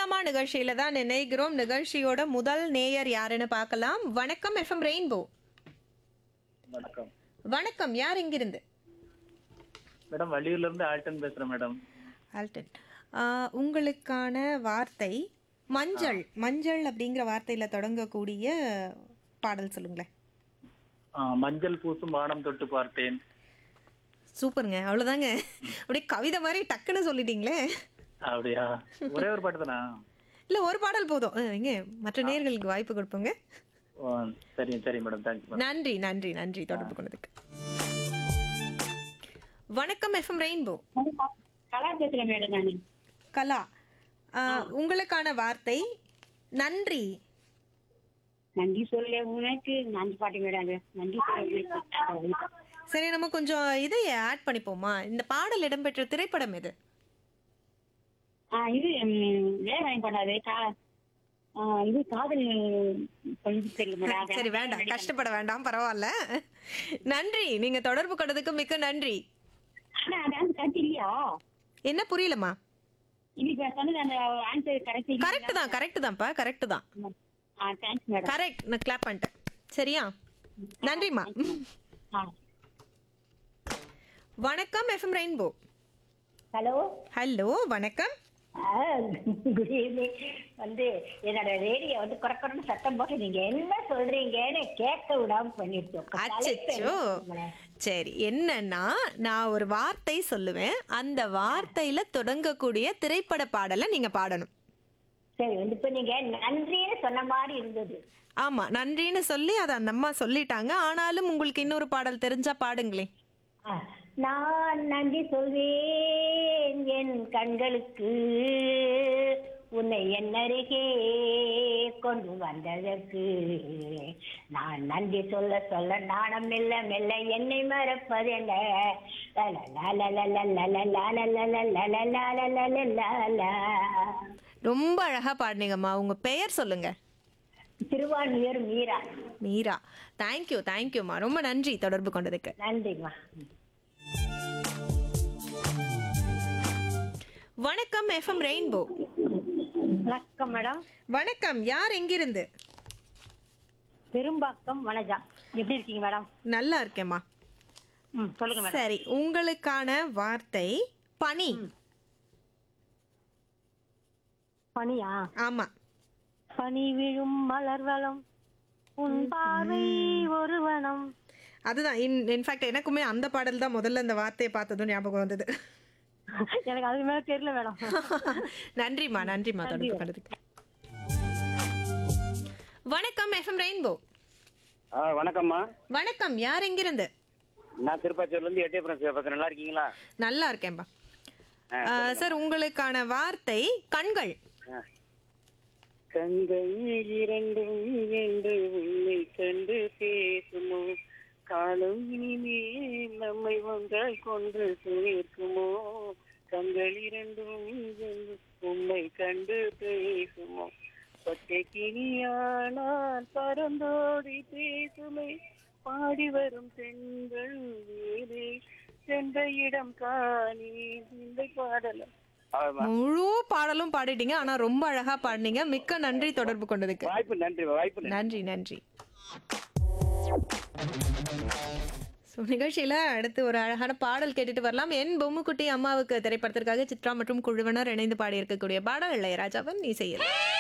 பேசலாமா நிகழ்ச்சியில தான் நினைக்கிறோம் நிகழ்ச்சியோட முதல் நேயர் யாருன்னு பார்க்கலாம் வணக்கம் எஃப்எம் ரெயின்போ வணக்கம் வணக்கம் யார் இங்கிருந்து மேடம் வள்ளியூர்ல இருந்து ஆல்டன் பேசுறேன் மேடம் ஆல்டன் ஆஹ், உங்களுக்கான வார்த்தை மஞ்சள் மஞ்சள் அப்படிங்கிற வார்த்தையில தொடங்கக்கூடிய பாடல் சொல்லுங்களேன் ஆ, மஞ்சள் பூசும் வானம் தொட்டு பார்த்தேன் சூப்பருங்க அவ்வளோதாங்க அப்படியே கவிதை மாதிரி டக்குன்னு சொல்லிட்டீங்களே அப்படியா ஒரே ஒரு பாட்டு தானா இல்லை ஒரு பாடல் போதும் அஹ், எங்க மற்ற நேயர்களுக்கு வாய்ப்பு கொடுப்போங்க ஓ, சரி சரி மேடம் தேங்க்ஸ் நன்றி நன்றி நன்றி தொடர்பு கொண்டதுக்கு வணக்கம் எஃப்எம் ரெயின்போ கலா பேசுறேன் மேடம் நானு கலா ஆஹ், உங்களுக்கான வார்த்தை நன்றி நன்றி சொல்ல உனக்கு நன்றி பாட்டு மேடம் அது. நன்றி சொல்ல சரி நம்ம கொஞ்சம் இதை ஆட் பண்ணிப்போமா இந்த பாடல் இடம்பெற்ற திரைப்படம் எது ஆ இது ம், வேற வாங்கி பண்ணாது கா ஆ, இது காதல் கொஞ்சம் தெரியும் மேடம் அது. சரி வேண்டாம் கஷ்டப்பட வேண்டாம் பரவாயில்ல நன்றி நீங்க தொடர்பு கொண்டதுக்கு மிக்க நன்றி ஆனா அது அந்த கருத்து இல்லையா என்ன புரியலமா இன்னைக்கு சொன்னது அந்த ஆன்சர் கரெக்ட் கரெக்ட் தான் கரெக்ட் தான்ப்பா கரெக்ட் தான் ஆ தேங்க்ஸ் மேடம் கரெக்ட் நான் கிளாப் பண்ணிட்டேன் சரியா நன்றிம்மா ஆ வணக்கம் எஃப்எம் ரெயின்போ ஹலோ ஹலோ வணக்கம் குட் ஈவினிங் வந்து என்னோட ரேடியோ வந்து குறக்கணும்னு சத்தம் போட்டு நீங்க என்ன சொல்றீங்கன்னு கேட்க விடாம பண்ணிருக்கோம் அச்சச்சோ சரி என்னன்னா நான் ஒரு வார்த்தை சொல்லுவேன் அந்த வார்த்தையில தொடங்கக்கூடிய திரைப்பட பாடலை நீங்க பாடணும் சரி வந்து இப்ப நீங்க நன்றின்னு சொன்ன மாதிரி இருந்தது ஆமா நன்றின்னு சொல்லி அதை அந்த அம்மா சொல்லிட்டாங்க ஆனாலும் உங்களுக்கு இன்னொரு பாடல் தெரிஞ்சா பாடுங்களேன் ஆ, நான் நன்றி சொல்வேன் என் கண்களுக்கு உன்னை என் அருகே கொண்டு வந்ததற்கு நான் நன்றி சொல்ல சொல்ல நாணம் மெல்ல மெல்ல என்னை மறப்பதென்ன ரொம்ப அழகா பாடுனீங்கம்மா உங்க பெயர் சொல்லுங்க திருவான்மியூர் மீரா மீரா தேங்க்யூ தேங்க்யூம்மா ரொம்ப நன்றி தொடர்பு கொண்டதுக்கு நன்றிம்மா வணக்கம் எஃப்எம் ரெயின்போ வணக்கம் மேடம் வணக்கம் யார் எங்கிருந்து பெரும்பாக்கம் வனஜா எப்படி இருக்கீங்க மேடம் நல்லா இருக்கேம்மா ம் சொல்லுங்க மேடம் சரி உங்களுக்கான வார்த்தை பனி பனியா ஆமா பனி விழும் மலர்வளம் உன் பார்வை ஒரு வனம் அதுதான் இன் இன்ஃபேக்ட் எனக்குமே அந்த பாடல் தான் முதல்ல அந்த வார்த்தையை பார்த்ததும் ஞாபகம் வந்தது எனக்கு அதுக்கு மேல தெரியல மேடம் நன்றிம்மா நன்றிம்மா தொடர்பு கொண்டதுக்கு வணக்கம் எஃப்எம் ரெயின்போ ஆ வணக்கம்மா வணக்கம் யார் எங்கிருந்து நான் திருப்பாச்சூர்ல இருந்து எட்டயபுரம் சிவபாசன் நல்லா இருக்கீங்களா நல்லா இருக்கேன்பா சார் உங்களுக்கான வார்த்தை கண்கள் ஆ. கண்கள் இரண்டும் என்று உன்னை கண்டு பேசுமோ காலம் இனிமேல் நம்மை ஒன்றாய் கொண்டு சேர்க்குமோ கண்கள் இரண்டும் என்று உன்னை கண்டு பேசுமோ பச்சை கிணியானால் பரந்தோடி பேசுமை பாடி வரும் பெண்கள் வேறு சென்ற இடம் காணி இந்த பாடலாம் முழு பாடலும் பாடிட்டீங்க ஆனா ரொம்ப அழகா பாடினீங்க மிக்க நன்றி தொடர்பு கொண்டதுக்கு வாய்ப்பு நன்றி வாய்ப்பு நன்றி நன்றி நன்றி ஸோ நிகழ்ச்சியில் அடுத்து ஒரு அழகான பாடல் கேட்டுட்டு வரலாம் என் பொம்முக்குட்டி அம்மாவுக்கு திரைப்படத்திற்காக சித்ரா மற்றும் குழுவினர் இணைந்து பாடியிருக்கக்கூடிய பாடல் இளையராஜாவின் இசையில்